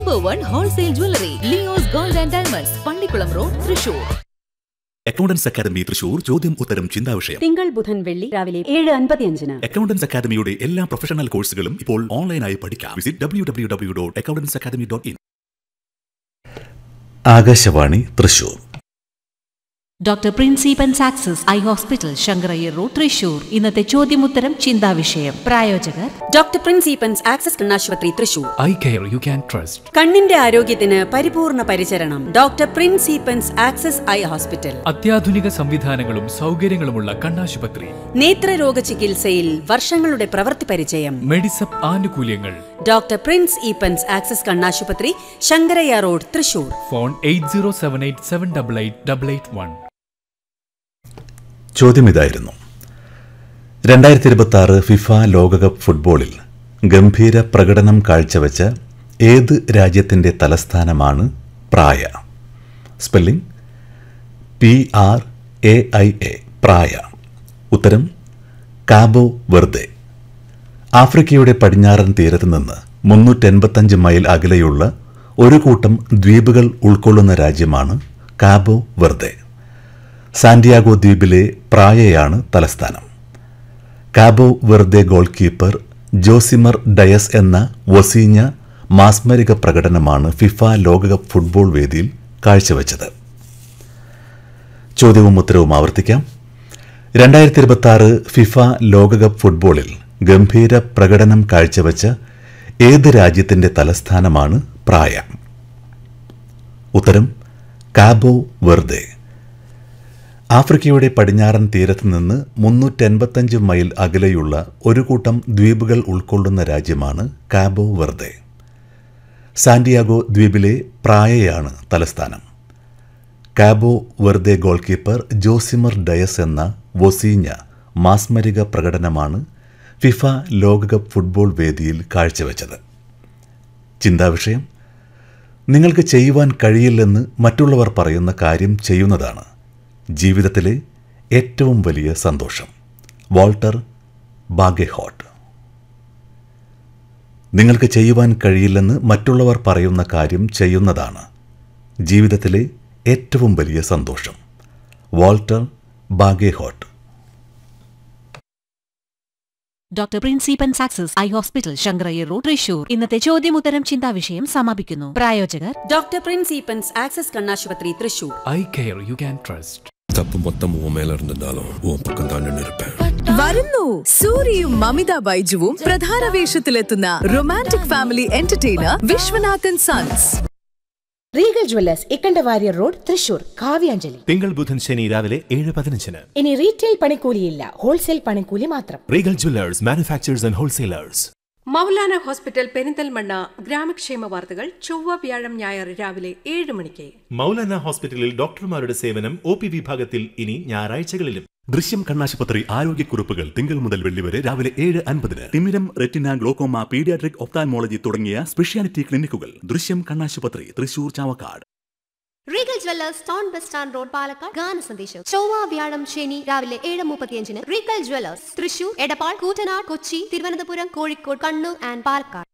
number one wholesale jewellery Leo's gold and diamonds Pallikulam road Thrissur accountants academy Thrissur ചോദ്യം ഉത്തരം ചിന്താവിഷയം തിങ്കൾ ബുധൻ വെള്ളി രാവിലെ ഏഴ് അൻപത്തിയഞ്ചിന് അക്കൗണ്ടൻസ് അക്കാദമിയുടെ എല്ലാ പ്രൊഫഷണൽ കോഴ്സുകളും ഇപ്പോൾ ഓൺലൈനായി പഠിക്കാം visit W W W dot accountants academy dot in Akashvani Thrissur doctor Prince Eappen access eye hospital Sankarayyar road Thrissur ഇന്നത്തെ ചോദ്യമുത്തരം ചിന്താവിഷയം പ്രായോജകർ ഡോക്ടർ പ്രിൻസിപ്പൻസ് ആക്സസ് കണ്ണാശുപത്രി Thrissur eye care you can trust കണ്ണിന്റെ ആരോഗ്യത്തിന് പരിപൂർണ പരിചരണം doctor Prince Eappen's access eye hospital അത്യാധുനിക സംവിധാനങ്ങളും സൗകര്യങ്ങളുമുള്ള കണ്ണാശുപത്രി നേത്രരോഗ ചികിത്സയിൽ വർഷങ്ങളുടെ പ്രവൃത്തി പരിചയം മെഡിസപ്പ് ആനുകൂല്യങ്ങൾ ഡോക്ടർ പ്രിൻസ് ഈപ്പൻസ് ആക്സസ് കണ്ണാശുപത്രി Sankarayya road Thrissur phone eight zero seven eight seven double eight double eight one ചോദ്യം ഇതായിരുന്നു രണ്ടായിരത്തി ഇരുപത്തി ആറ് ഫിഫ ലോകകപ്പ് ഫുട്ബോളിൽ ഗംഭീര പ്രകടനം കാഴ്ചവെച്ച ഏത് രാജ്യത്തിൻ്റെ തലസ്ഥാനമാണ് Praia spelling P R A I A Praia ഉത്തരം കാബോ വെർദെ ആഫ്രിക്കയുടെ പടിഞ്ഞാറൻ തീരത്ത് നിന്ന് മുന്നൂറ്റെൺപത്തഞ്ച് മൈൽ അകലെയുള്ള ഒരു കൂട്ടം ദ്വീപുകൾ ഉൾക്കൊള്ളുന്ന രാജ്യമാണ് കാബോ വെർദെ സാന്റിയാഗോ ദ്വീപിലെ പ്രായയാണ് തലസ്ഥാനം Cabo Verde goalkeeper Josimar Dias എന്ന വസീഞ്ഞ മാസ്മരിക പ്രകടനമാണ് ഫിഫ ലോകകപ്പ് ഫുട്ബോൾ വേദിയിൽ കാഴ്ചവെച്ചത് ചോദ്യവും ഉത്തരവും ആവർത്തിക്കാം രണ്ടായിരത്തി ഇരുപത്തി ആറ് ഫിഫ ലോകകപ്പ് ഫുട്ബോളിൽ ഗംഭീര പ്രകടനം കാഴ്ചവെച്ച ഏത് രാജ്യത്തിന്റെ തലസ്ഥാനമാണ് പ്രായ ഉത്തരം കാബോ വെർദെ ആഫ്രിക്കയുടെ പടിഞ്ഞാറൻ തീരത്ത് നിന്ന് മുന്നൂറ്റൻപത്തഞ്ച് മൈൽ അകലെയുള്ള ഒരു കൂട്ടം ദ്വീപുകൾ ഉൾക്കൊള്ളുന്ന രാജ്യമാണ് കാബോ വെർദെ സാന്റിയാഗോ ദ്വീപിലെ പ്രായയാണ് തലസ്ഥാനം Cabo Verde goalkeeper Josimar Dias എന്ന വൊസീഞ്ഞ മാസ്മരിക പ്രകടനമാണ് ഫിഫ ലോകകപ്പ് ഫുട്ബോൾ വേദിയിൽ കാഴ്ചവെച്ചത് ചിന്താവിഷയം നിങ്ങൾക്ക് ചെയ്യുവാൻ കഴിയില്ലെന്ന് മറ്റുള്ളവർ പറയുന്ന കാര്യം ചെയ്യുന്നതാണ് ജീവിതത്തിലെ ഏറ്റവും വലിയ സന്തോഷം വാൾട്ടർ ബാഗെഹോട്ട് നിങ്ങൾക്ക് ചെയ്യുവാൻ കഴിയില്ലെന്ന് മറ്റുള്ളവർ പറയുന്ന കാര്യം ചെയ്യുന്നതാണ് ജീവിതത്തിലെ ഏറ്റവും വലിയ സന്തോഷം Walter Bagehot doctor Prince Eappen access eye hospital Sankarayyar road Thrissur ഇന്നത്തെ ചോദ്യമുത്തരം ചിന്താവിഷയം സമാപിക്കുന്നു പ്രായോജകർ ഡോക്ടർ പ്രിൻസിപ്പൻസ് ആക്സസ് കണ്ണാശുപത്രി Thrissur eye care you can trust தப்பு மொத்தம் உன் மேல இருந்திருந்தாலும் உன் பக்கம் தான் நின்று இருப்பேன் വരുന്നു സൂര്യയും മമിത ബൈജുവും പ്രധാന വേഷത്തിലെത്തുന്ന romantic family entertainer Viswanathan sons regal jewellers Ikkandawarrier road Thrissur Kavyanjali തിങ്കൾ ബുധൻ ശനി രാവിലെ ഏഴ് പതിനഞ്ചിന് ഇനി റീറ്റെയിൽ പണിക്കൂലിയില്ല ഹോൾസെയിൽ പണിക്കൂലി മാത്രം regal jewellers manufacturers and wholesalers Moulana hospital Perinthalmanna ഗ്രാമക്ഷേമ വാർത്തകൾ ചൊവ്വ വ്യാഴം ഞായർ രാവിലെ ഏഴ് മണിക്ക് മൗലാന ഹോസ്പിറ്റലിൽ ഡോക്ടർമാരുടെ സേവനം ഒ പി വിഭാഗത്തിൽ ഇനി ഞായറാഴ്ചകളിലും ദൃശ്യം കണ്ണാശുപത്രി ആരോഗ്യക്കുറിപ്പുകൾ തിങ്കൾ മുതൽ വെള്ളി വരെ രാവിലെ ഏഴ് അൻപതിന് തിമിരം റെറ്റിന ഗ്ലോക്കോമ പീഡിയാട്രിക് ഒപ്താൻമോളജി തുടങ്ങിയ സ്പെഷ്യാലിറ്റി ക്ലിനിക്കുകൾ ദൃശ്യം കണ്ണാശുപത്രി Thrissur Chavakkad regal jewellers town bus stand road Palakkad ഗാന സന്ദേശം ചൊവ്വ വ്യാഴം ശനി രാവിലെ ഏഴ് മുപ്പത്തിയഞ്ചിന് regal jewellers Thrissur Edappal Koottanad Kochi Thiruvananthapuram Kozhikode Kannur and Palakkad